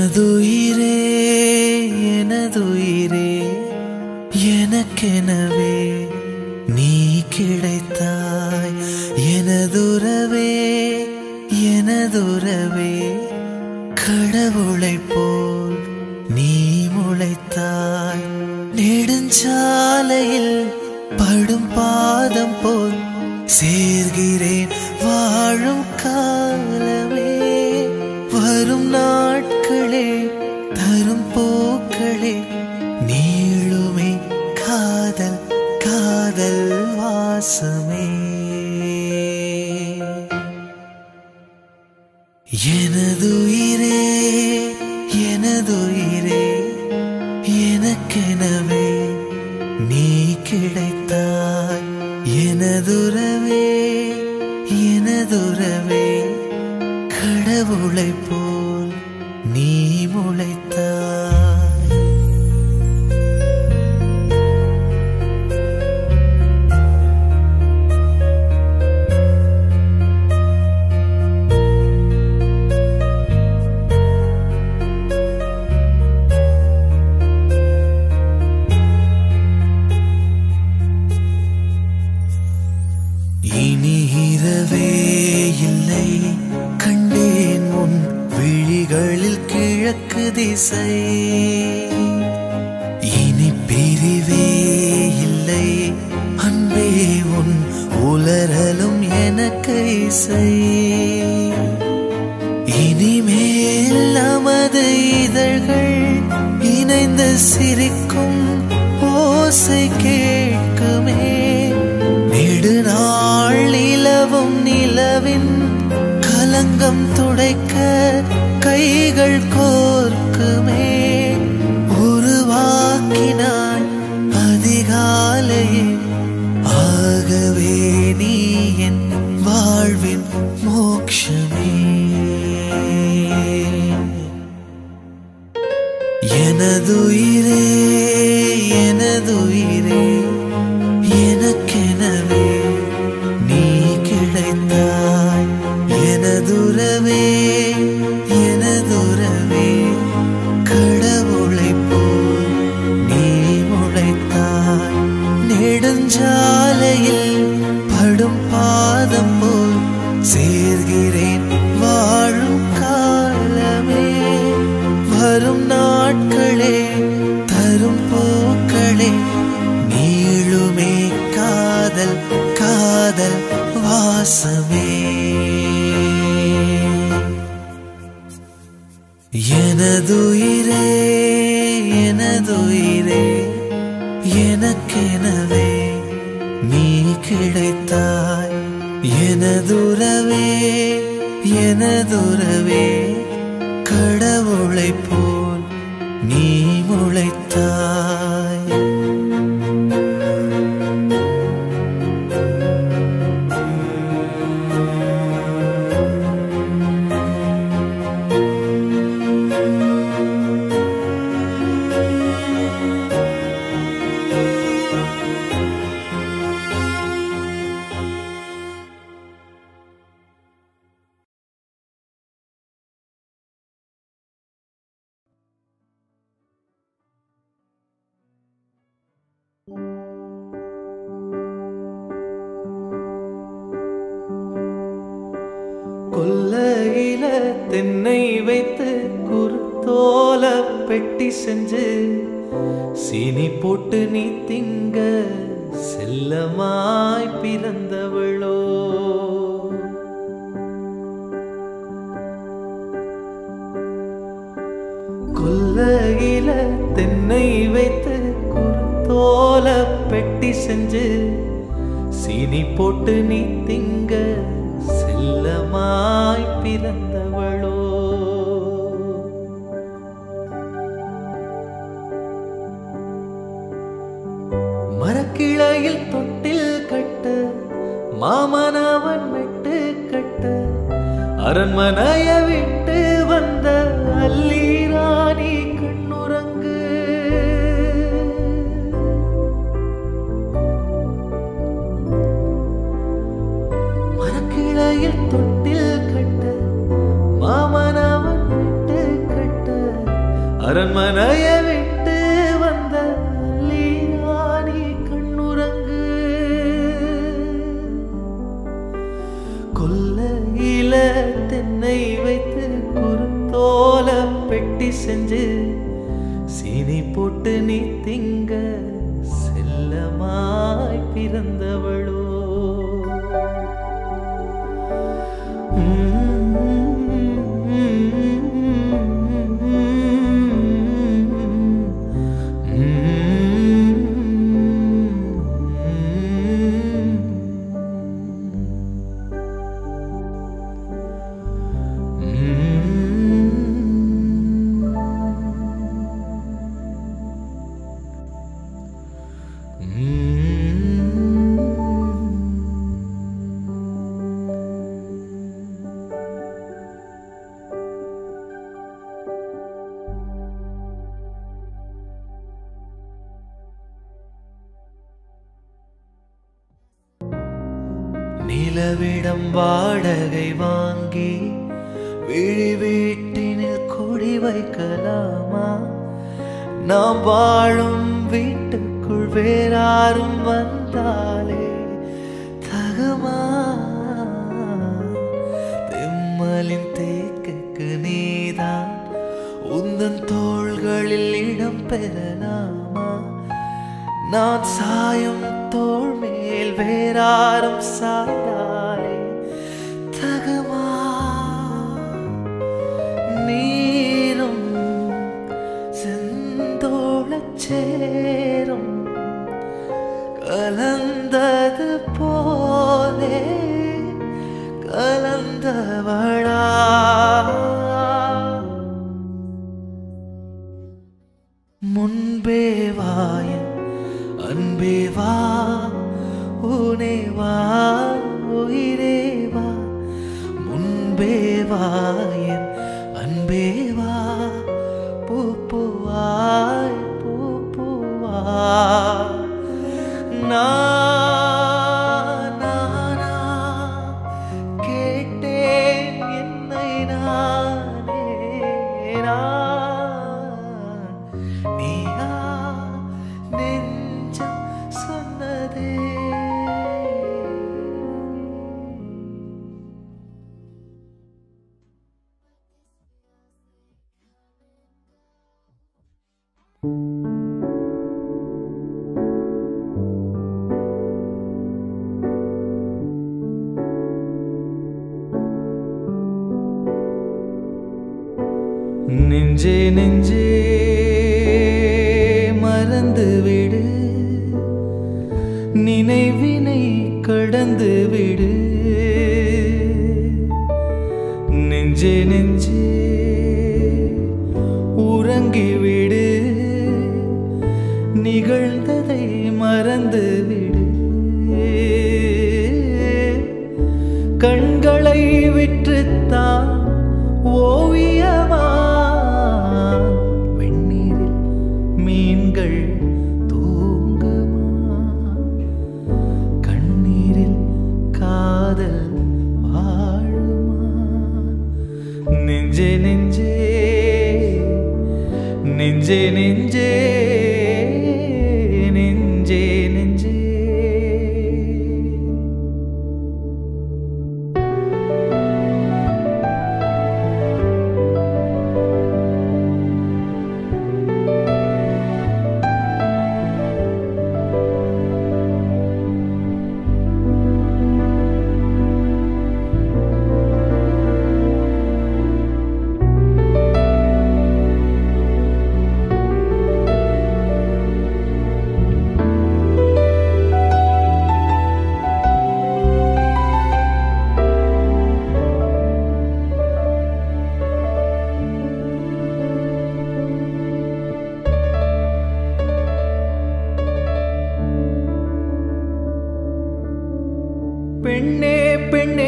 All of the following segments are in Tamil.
எனதுயிரே எனதுயிரே எனக்கெனவே நீ கிடைத்தாய் எனதுறவே எனதுறவே கடவுளைப் போல் நீ முளைத்தாய் நெடுஞ்சாலையில் படும் பாதம் போல் சேர்கிறேன் வாழும் காலமே வரும் நாட்களே தரும் போக்களே நீளுமே காதல் காதல் வாசமே எனதுயிரே எனதுயிரே எனக்கெனவே நீ கிடைத்தாய் எனதுறவே எனதுறவே கடவுளைப் போல் நீ முளைத்தாய் இனி இரவே இல்லை கண்டேன் உன் விழிகளில் கிழக்கு திசை இனி பிரிவே இல்லை அன்பே உன் உலரலும் எனக்கு இசை இனிமேல் நமது இதழ்கள் இணைந்து சிரிக்கும் ஓசை கேட்குமே நெடுநாள் நிலவும் நிலவின் கலங்கம் துடைக்க கைகள் கோர்க்குமே உருவாக்கினாய் அதிகாலையே ஆகவே நீ என் வாழ்வின் மோட்சமே எனதுயிரே எனதுயிரே எனக்கெனவே நீ கிடைத்தாய் எனதுறவே எனதுறவே கடவுளைப் போல் நீ முளைத்தாய் நெடுஞ்சாலையில் படும் பாதம் போல் சேர்கிறேன் வாழும் காலமே வரும் நாட்களே தரும் பூக்களே நீளுமே காதல் காதல் வாசமே எனதுயிரே எனதுயிரே எனக்கெனவே நீ கிடைத்தாய் எனதுறவே எனதுறவே கடவுளைப் போல் நீ முளைத்தாய் கொல்லையில தென்னை வைத்து குருத்தோல பெட்டி செஞ்சு சீனி போட்டு நீ திங்க செல்லமாய் பிறந்தவளோ கொல்லையில தென்னை வைத்து குருத்தோல பெட்டி செஞ்சு சீனி போட்டு நீ திங்க செல்லமாய் பிறந்தவளோ மரக்கிளையில் தொட்டில் கட்ட மாமனவன் விட்டு கட்ட அரண்மனைய விட்டு வந்த அல்லி ராணி கண்ணுறங்கு மரக்கிளையில் தொட்டில் கட்ட மாமனவன் விட்டு கட்ட அரண்மனைய விட்டு வந்த லீலானி கண்ணுறங்கு கொல்லையில தென்னை வைத்து குறுத்தோல பெட்டி செஞ்சு சீனி போட்டு நீ திங்க செல்லமாய் பிறந்தவளோ நிலவிடம் வாடகை வாங்கி விழி வீட்டினில் குடி வைக்கலாமா நாம் வாழும் வீட்டுக்குள் வேறாரும் வந்தாலே தகுமா தெம்மலின் தேக்குக்கு நீதான் உந்தன் தோள்களில் இடம் பெறலாமா நான் சாயும் தோள் மேல் வேறாரும் சாய்ந்தாலே தகுமா நீரும் செந்தோளச் சேரும் கலந்தது போலே கலந்தவளா முன்பே வாயன் அன்பே வா உனே வா உயிரே வா முன்பே வாயன் அன்பே வா பூ பூவாய் பூ பூவா நான் நானா கேட்டேன் என்னை நானே நான் நீயா நெஞ்சம் சொன்னதே நெஞ்சே நெஞ்சே மறந்து விடு நினைவினை கடந்து விடு நெஞ்சே நெஞ்சே உறங்கி விடு நிகழ்ந்ததை மறந்து விடு கண்களை விற்றுத்தான் ஓவியமா வெந்நீரில் மீன்கள் தூங்குமா கண்ணீரில் காதல் வாழுமா நெஞ்சே நெஞ்சே நெஞ்சே நெஞ்சே நெஞ்சே நெஞ்சே பெண்ணே பெண்ணே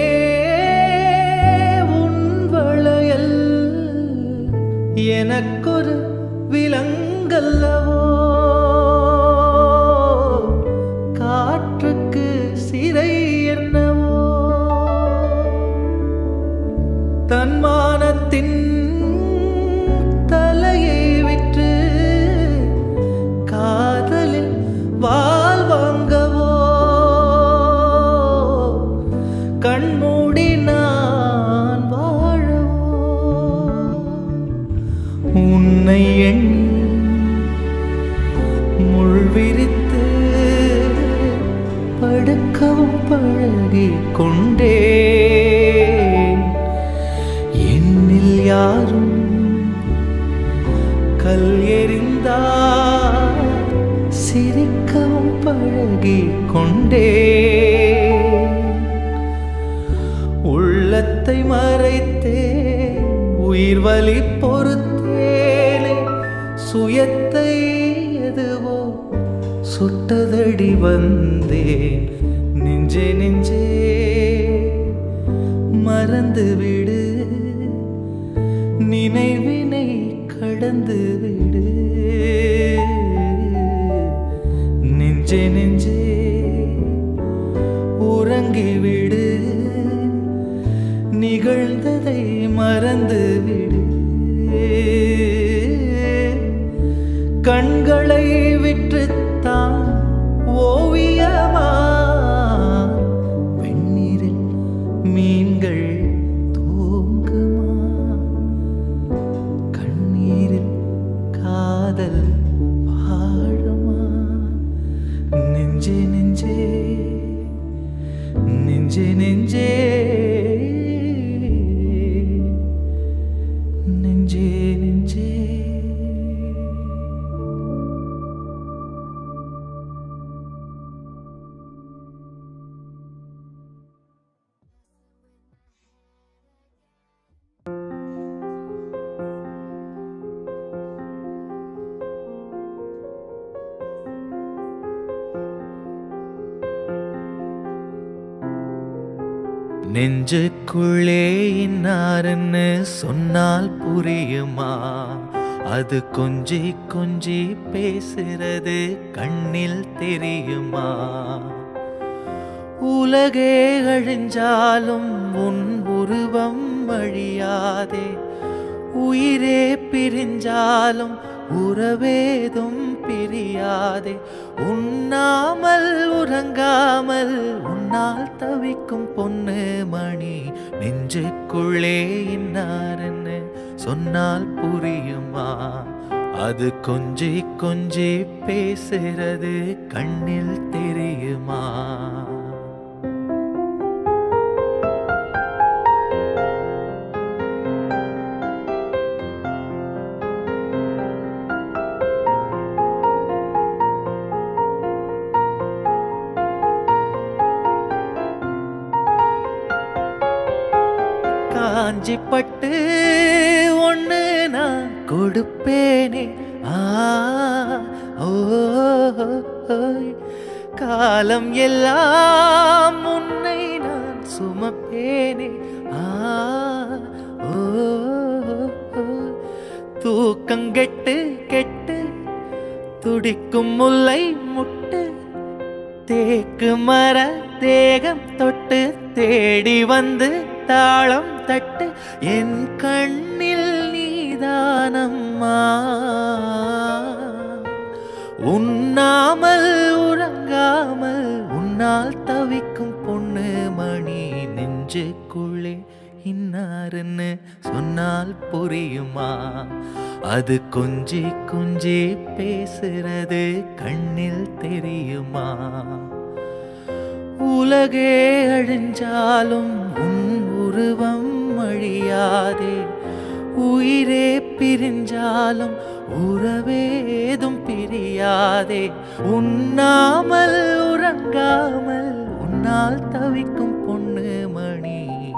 உன் வளையல் எனக்கொரு விலங்கல்லவோ காற்றுக்கு சிறை என்னவோ தன்மானத்தின் தலையை உன்னை எண்ணி முள் விரித்து படுக்கவும் பழகிக் கொண்டே என்னில் யாரும் கல் எறிந்தார் சிரிக்கவும் பழகிக் கொண்டே உள்ளத்தை மறைத்தேன் உயிர் வலி பொறுத்தேனே சுயத்தை எதுவோ சுட்டதடி வந்தேன் நெஞ்சே நெஞ்சே மறந்து விடு நினைவினை கடந்து விடு நெஞ்சே நெஞ்சே உறங்கிவிடு நிகழ்ந்ததை மறந்து விடு கண்களை விற்றுத்தான் ஓவியமா வெந்நீரில் மீன்கள் தூங்குமா கண்ணீரில் காதல் வாழுமா நெஞ்சே நெஞ்சே நெஞ்சே நெஞ்சே நெஞ்சே நெஞ்சே நெஞ்சுக்குள்ளே இன்னாருன்னு சொன்னால் புரியுமா அது கொஞ்சி கொஞ்சி பேசுறது கண்ணில் தெரியுமா உலகே அழிஞ்சாலும் உன் உருவம் அழியாதே உயிரே பிரிஞ்சாலும் உறவேதும் பிரியாதே உண்ணாமல் உறங்காமல் உன்னால் தவிக்கும் பொண்ணு மணி நெஞ்சுக்குள்ளே இன்னாருன்னு சொன்னால் புரியுமா அது கொஞ்சி கொஞ்சி பேசுறது கண்ணில் தெரியுமா காஞ்சி பட்டு ஒண்ணு நான் கொடுப்பேனே ஆ ஓ ஓய். காலம் எல்லாம் உன்னை நான் சுமப்பேனே ஆ ஓ ஓய். தூக்கங்கெட்டு கெட்டு துடிக்கும் முல்லை முட்டு தேக்கு மர தேகம் தொட்டு தேடி வந்து தாளம் தட்டு என் கண்ணில் நீதானம்மா உண்ணாமல் உறங்காமல் உன்னால் தவிக்கும் பொண்ணு மணி நெஞ்சுக்குள்ளே இன்னாருன்னு சொன்னால் புரியுமா அது கொஞ்சி கொஞ்சி பேசுறது கண்ணில் தெரியுமா உலகே அழிஞ்சாலும் உன் உருவம் அழியாதே உயிரே பிரிஞ்சாலும் உறவேதும் பிரியாதே உண்ணாமல் உறங்காமல் உன்னால் தவிக்கும் பொண்ணு மணி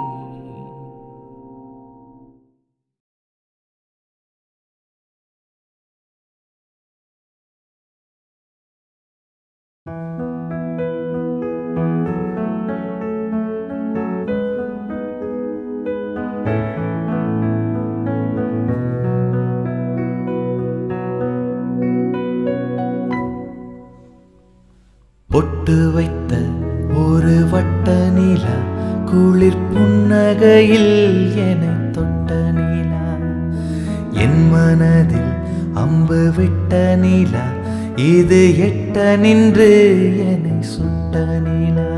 பொட்டு வைத்த ஒரு வட்ட நிலா குளிர் புன்னகையில் என்னை தொட்ட நிலா என் மனதில் அம்பு விட்ட நிலா இது எட்ட நின்று என்னை சுட்ட நிலா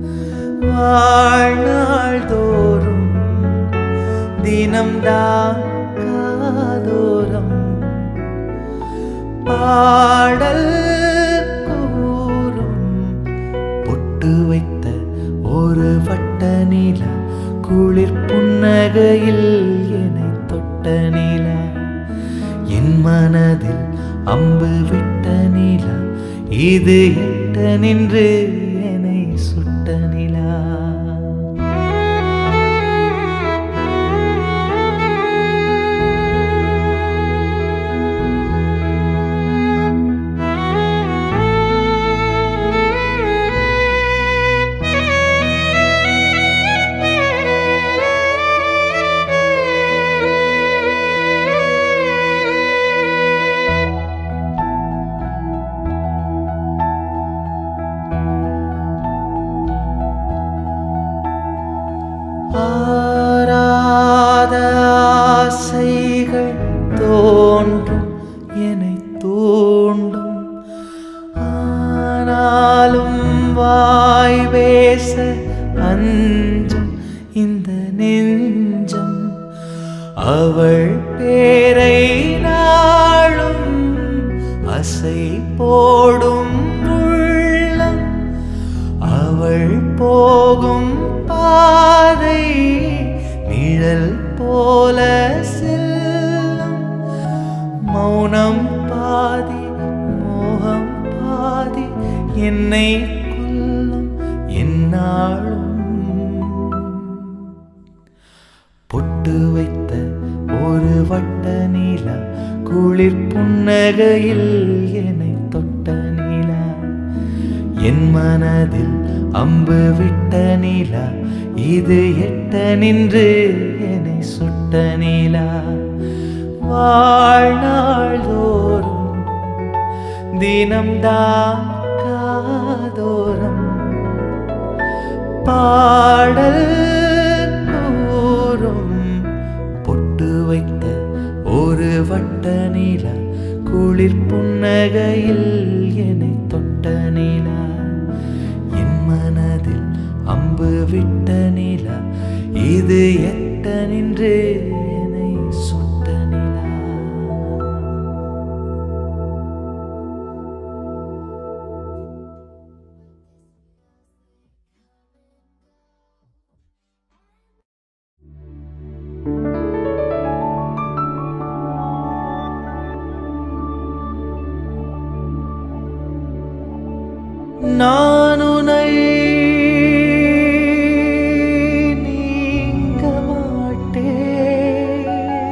வாழ்நாள் தோறும் தினம்தான் காதோரம் பாடல் கூறும் பொட்டு வைத்த ஒரு வட்ட நிலா குளிர் புன்னகையில் என்னை தொட்ட நிலா என் மனதில் அம்பு விட்ட நிலா இது எட்ட நின்று என்னை சுட்ட நிலா ஆராத ஆசைகள் தோன்றும் என்னை தூண்டும் ஆனாலும் வாய் பேச அஞ்சும் இந்த நெஞ்சம் அவள் பேரை நாளும் அசை போடும் உள்ளம் அவள் போகும் பாதை நிழல் போல செல்லும் மௌனம் பாதி மோகம் பாதி என்னை கொல்லும் என்னாலும் பொட்டு வைத்த ஒரு வட்ட நீலா குளிர் புன்னகையில் என்னை தொட்ட நீலா என் மனதில் அம்பு விட்ட நீலா இது எட்ட நின்று என்னை சுட்ட நீலா வாழ்நாள் தோறும் தினம்தான் காதோரம் பாடல் கூறும் பொட்டு வைத்த ஒரு வட்ட நீலா குளிர் புன்னகையில் என்னை தொட்ட நீலா என் மனதில் அம்பு விட்ட நீலா இது எட்ட நின்று என்னை சுட்ட நிலா நான் உனை நீங்க மாட்டேன்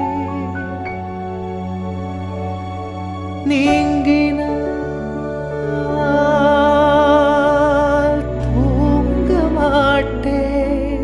நீங்கினால் தூங்க மாட்டேன்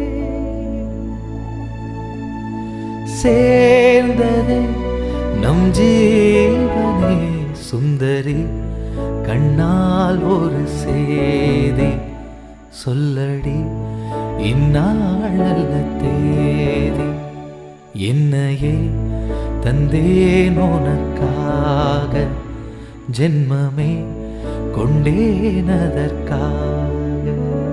சேர்ந்ததே நம் ஜீவனே சுந்தரி கண்ணால் ஒரு சேதி சொல்லடி இந்நாள் நல்ல தேதி என்னையே தந்தேன் உனக்காக ஜென்மமே கொண்டேன் அதற்காக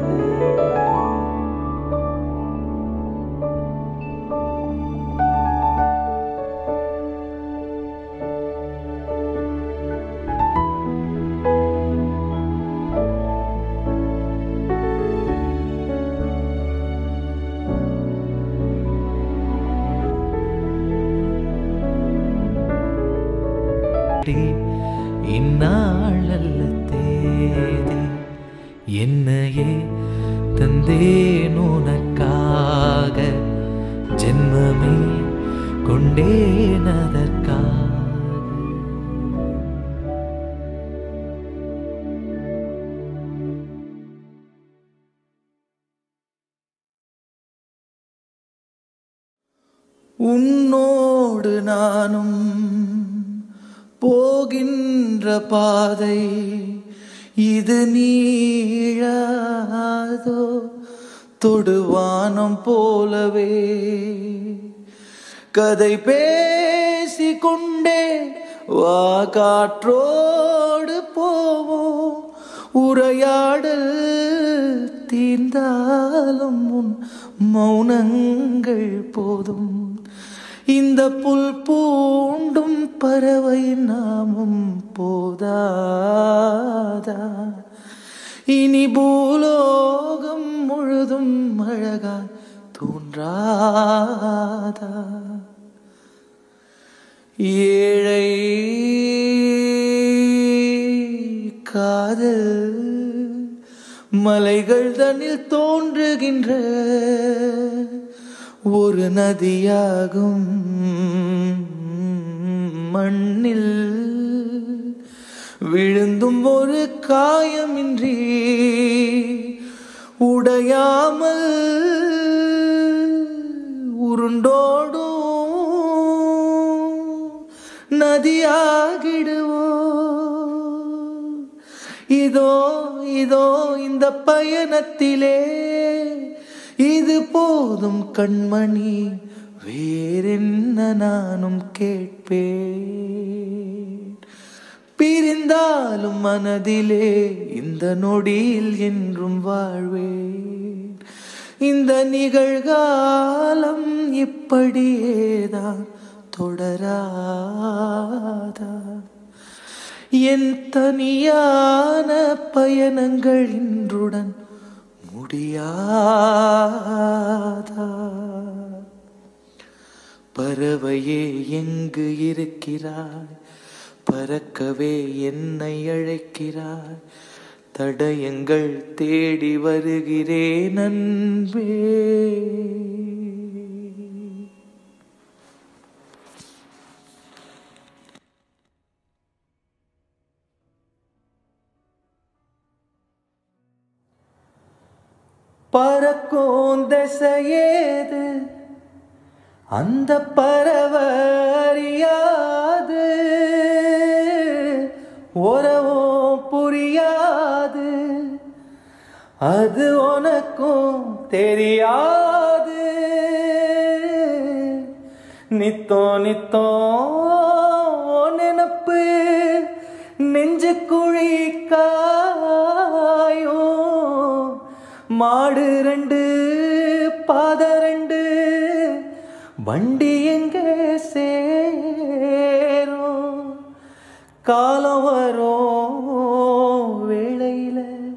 தேடி இந்நாள் நல்ல தேதி என்னையே தந்தேன் உனக்காக ஜென்மமே கொண்டேன் அதற்காக உன்னோடு நானும் போகின்ற பாதை இது நீழாதோ தொடுவானம் போலவே கதை பேசிக்கொண்டே வா காற்றோடு போவோம் உரையாடல் தீர்ந்தாலும் உன் மௌனங்கள் போதும் இந்த புல் பூண்டும் பறவை நாமம் போதாதா இனி பூலோகம் முழுதும் அழகா தோன்றாதா ஏழை காதல் மலைகள் தன்னில் தோன்றுகின்ற ஒரு நதியாகும் மண்ணில் விழுந்தும் ஒரு காயமின்றி உடையாமல் உருண்டோடும் நதியாகிடுவோ இதோ இதோ இந்த பயணத்திலே இது போதும் கண்மணி வேறென்ன நானும் கேட்பேன் பிரிந்தாலும் மனதிலே இந்த நொடியில் என்றும் வாழ்வேன் இந்த நிகழ்காலம் இப்படியேதான் தொடராதா என் தனியான பயணங்கள் இன்றுடன் முடியாதா பறவையே எங்கு இருக்கிறாய் பறக்கவே என்னை அழைக்கிறாய் தடயங்கள் தேடி வருகிறேன் அன்பே பறக்கும் திசையேது அந்த பறவறியாது உறவும் புரியாது அது உனக்கும் தெரியாது நித்தோ நித்தோ உன் நினப்பு நெஞ்சு குழி காயும் மாடு ரெண்டு பாத ரெண்டு வண்டி எங்கே சேரும் காலம் வரும் வேளையில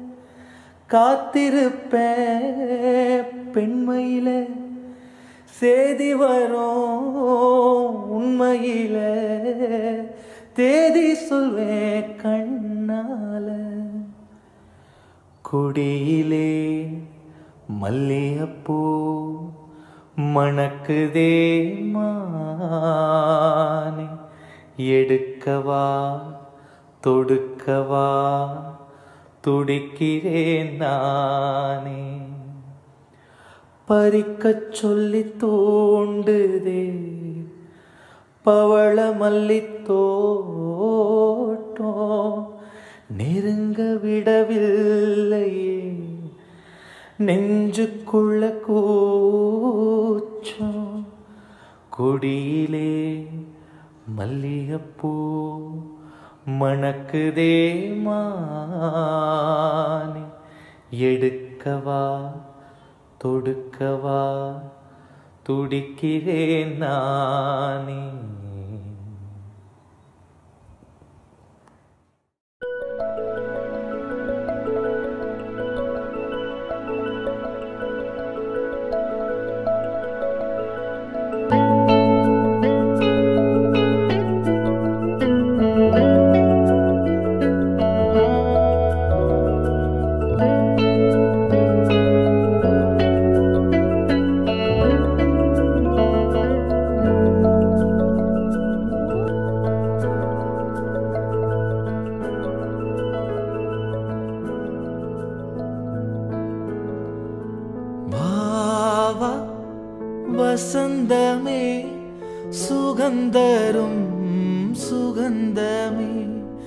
காத்திருப்பேன் பெண்மையில சேதி வரும் உண்மையில தேதி சொல்வேன் கண்ணால கொடியிலே மல்லியப்பூ மணக்குதே மானே எடுக்கவா தொடுக்கவா துடிக்கிறேன் நானே பறிக்கச் சொல்லி தூண்டுதே பவள மல்லித்தோட்டம் நெருங்க விடவில்லையே நெஞ்சுக்குள்ள கூச்சம் கொடியிலே மல்லிகைப்பூ மணக்குதே மானே எடுக்கவா தொடுக்கவா துடிக்கிறேன் நானே வாவா வசந்தமே சுகந்தரும் சுகந்தமே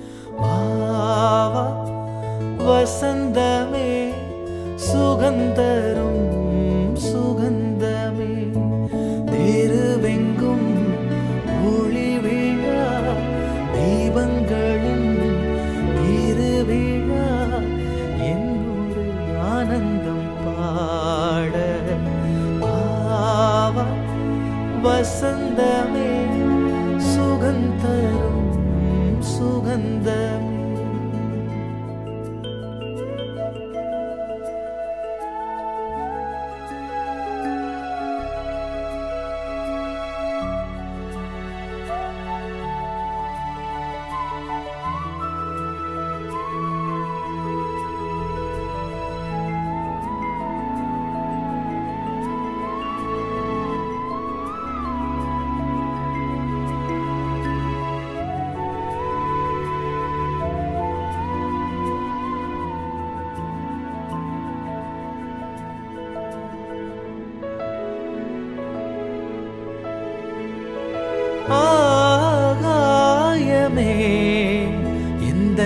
வாவா வசந்தமே சுகந்தரும் சுகந்தமே தெருவெங்கும் ஒளி விழா தீபங்களின் திருவிழா என்னோடு ஆனந்தம் பாட ஆவா வசந்தம்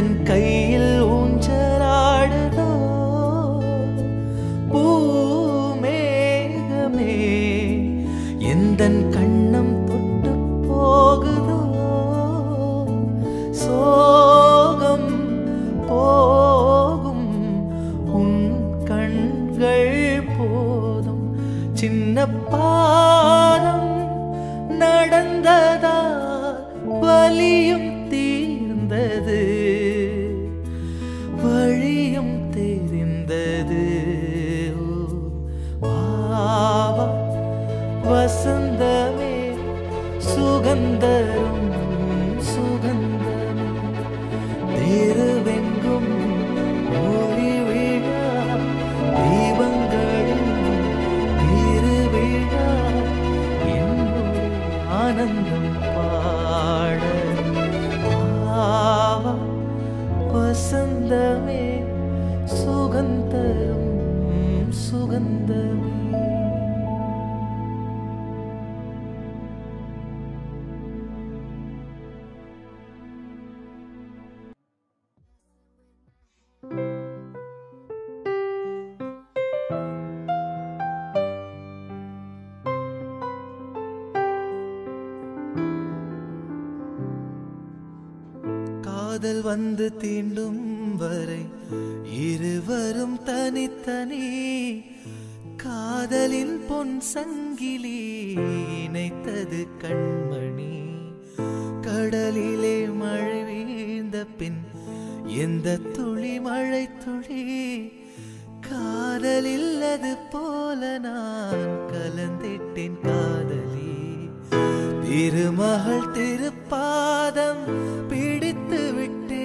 எந்தன் கையில் ஊஞ்சலாடுதோ பூமேகமே எந்தன் கண்ணம் தொட்டு போகுதோ சோகம் போகும் உன் கண்கள் போதும் சின்ன பாதம் நடந்ததா வலியும் தீர்ந்தது வழியும் தெரிந்தது ஓ, வா, வா, வசந்தமே சுகந்தரும் சுகந்தமே தெருவெங்கும் ஒளி விழா தீபங்களின் திருவிழா என்னோடு ஆனந்தம் பாட ஆவா வசந்தமே சுகந்தரும் சுகந்தமே காதல் வந்து தீண்டும் வரை இருவரும் தனித்தனி காதலின் பொன் சங்கிலி இணைத்தது கண்மணி கடலிலே மழை வீழ்ந்த பின் எந்த துளி மழை துளி காதலில் அது போல நான் கலந்திட்டேன் காதலி திருமகள் திருப்பாதம் பிடித்து விட்டே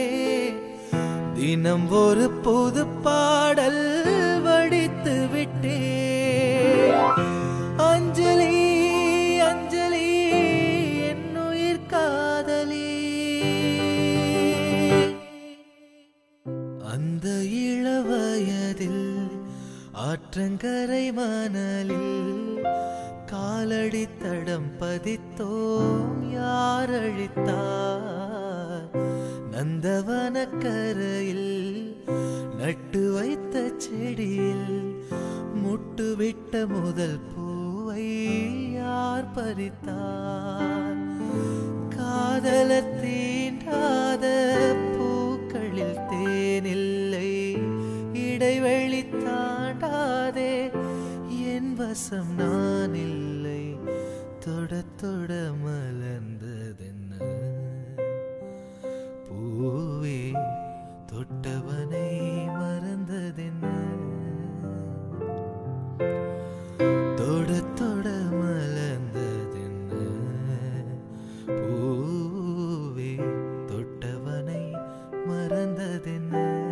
தினம் ஒரு புது பாடல் வடித்து விட்டே அஞ்சலி அஞ்சலி என்னுயிர் காதலி அந்த இளவயதில் ஆற்றங்கரை மணலில் காலடி தடம் பதித்தோம் யார் அழித்தார் நந்தவனக்கரையில் நட்டு வைத்த செடியில் முட்டு விட்ட முதல் பூவை யார் பறித்தார் காதலர் தீண்டாத பூக்களில் தேனில்லை இடைவெளி தாண்டாதே என் வசம் நான் இல்லை தொட தொட மலர்ந்ததென்ன பூவே தொட்டவனை மறந்ததென்ன தொட தொட மலர்ந்ததென்ன பூவே தொட்டவனை மறந்ததென்ன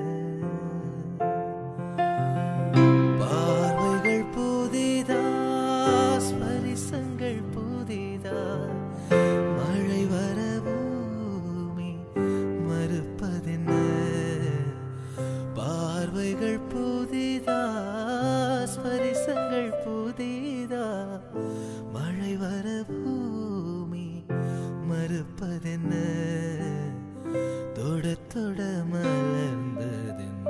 பார்வைகள் புதிதா ஸ்பரிசங்கள் புதிதா மழை வர பூமி மறுப்பதென்ன பார்வைகள் புதிதா ஸ்பரிசங்கள் புதிதா மழை வர பூமி மறுப்பதென்ன தொட தொட மலர்ந்ததென்ன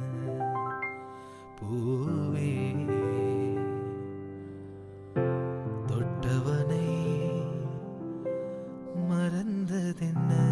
பூவே தொட்டவனை மறந்ததென்ன